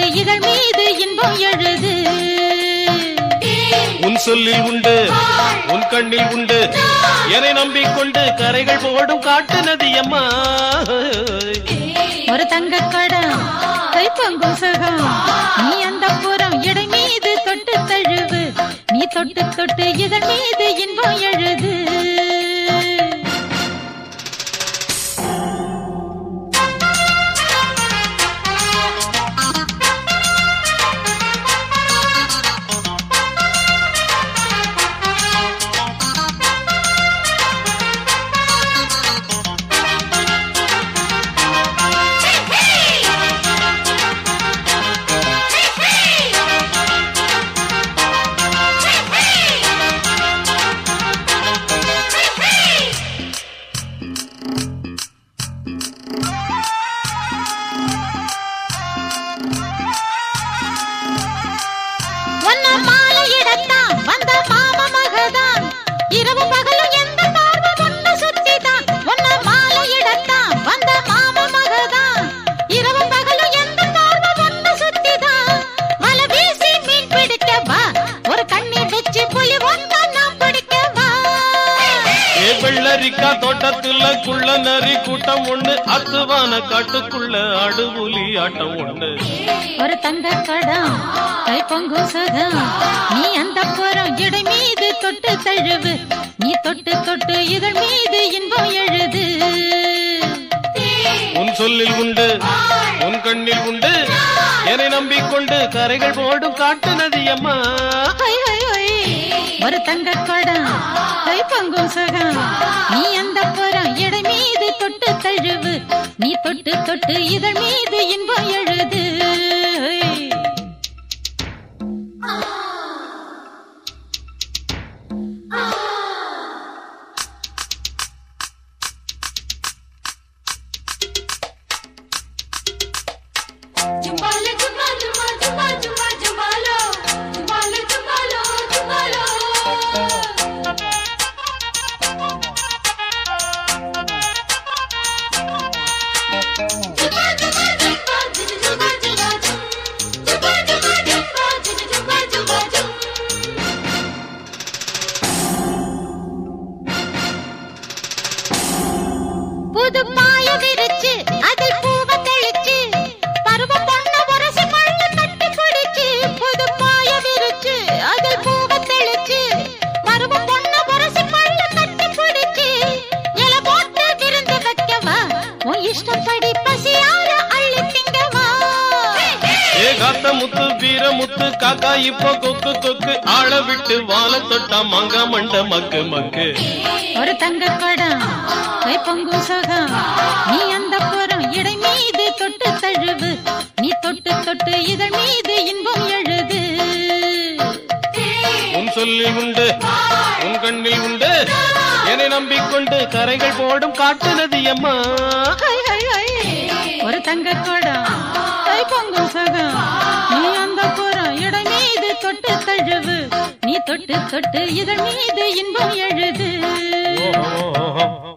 இதழ் மீது இன்பம் எழுது உன் சொல்லில் உண்டு உன் கண்ணில் உண்டு என்னை நம்பிக்கொண்டு கரைகள் போடும் காட்டு நதியம்மா ஒரு தங்க கடம் கைப்பங்கும் சகம் நீ அந்த புறம் இடை மீது தொட்டு தழுவு நீ தொட்டு தொட்டு இதழ் மீது இன்பம் எழுது ஒன்ன மாலையிடத்தான் வந்த மாம மகதான் இரவு பகலும் எந்த பார்வை ஒண்ணு சுத்திதான் ஒன்ன மாலையிடத்தான் வந்த மாம மகதான் இரவு பகலும் எந்த பார்வை ஒண்ணு சுத்திதான் வலை வீசி மீன் பிடிக்க வா ஒரு கண்ணீர் வச்சு புலி ஒன்ன நான் பிடிக்க வா ஏ வெள்ளரிக்கா தோட்டத்துல குள்ள நரி கூட்டம் ஒண்ணு அத்துவான காட்டுக்குள்ள அடுபுலி ஆட்டம் ஒண்ணு ஒரு தங்க கடம் கை பொங்கும் சகம் நீ அந்த புறம் இடை மீது தொட்டு தழுவு நீ தொட்டு தொட்டு இதழ் மீது இன்பம் எழுது உன் சொல்லில் உண்டு உன் கண்ணில் உண்டு என்னை நம்பிக்கொண்டு கரைகள் போடும் காட்டு நதியம்மா ஹொய், ஹொய், ஹொய். ஒரு தங்க கடம் கை பொங்கும் சகம் நீ அந்த புறம் இடை மீது தொட்டு தழுவு நீ தொட்டு தொட்டு இதழ் மீது இன்பம் எழுது Jumbalo, jumbalo, jumbalo, jumbalo, jumbalo, jumbalo, jumbalo, jumbalo, jumbalo. புது பாய விரிச்சு அதில் பூவ தெளிச்சு பருவ பொண்ண உரசி மண்ண தட்டி பிடிச்சு புது பாய விரிச்சு அதில் பூவ தெளிச்சு பருவ பொண்ண உரசி மண்ண தட்டி பிடிச்சு இல போட்டு விருந்து வைக்கவா உன் இஷ்டப்படி பசியார அள்ளி திங்கவா ஏ காத்த முத்து வீர முத்து காக்கா இப்போ கொக்கு கொக்கு ஆள விட்டு வாழ தொட்டா மங்க மண்ட மக்கு மக்கு ஒரு தங்க கடம் கை பொங்கும் சகம் நீ அந்த புறம் இடை மீது தொட்டு தழுவு நீ தொட்டு தொட்டு இதழ் மீது இன்பம் எழுது உன் சொல்லில் உண்டு உன் கண்ணில் உண்டு என்னை நம்பிக்கொண்டு கரைகள் போடும் காட்டு நதியம்மா ஹை, ஹை, ஹை. ஒரு தங்க குடம் கை பொங்கும் சகம் நீ அந்த புறம் இடை மீது தொட்டு தழுவு நீ தொட்டு தொட்டு இதழ் மீது இன்பம் எழுது ஓஹோ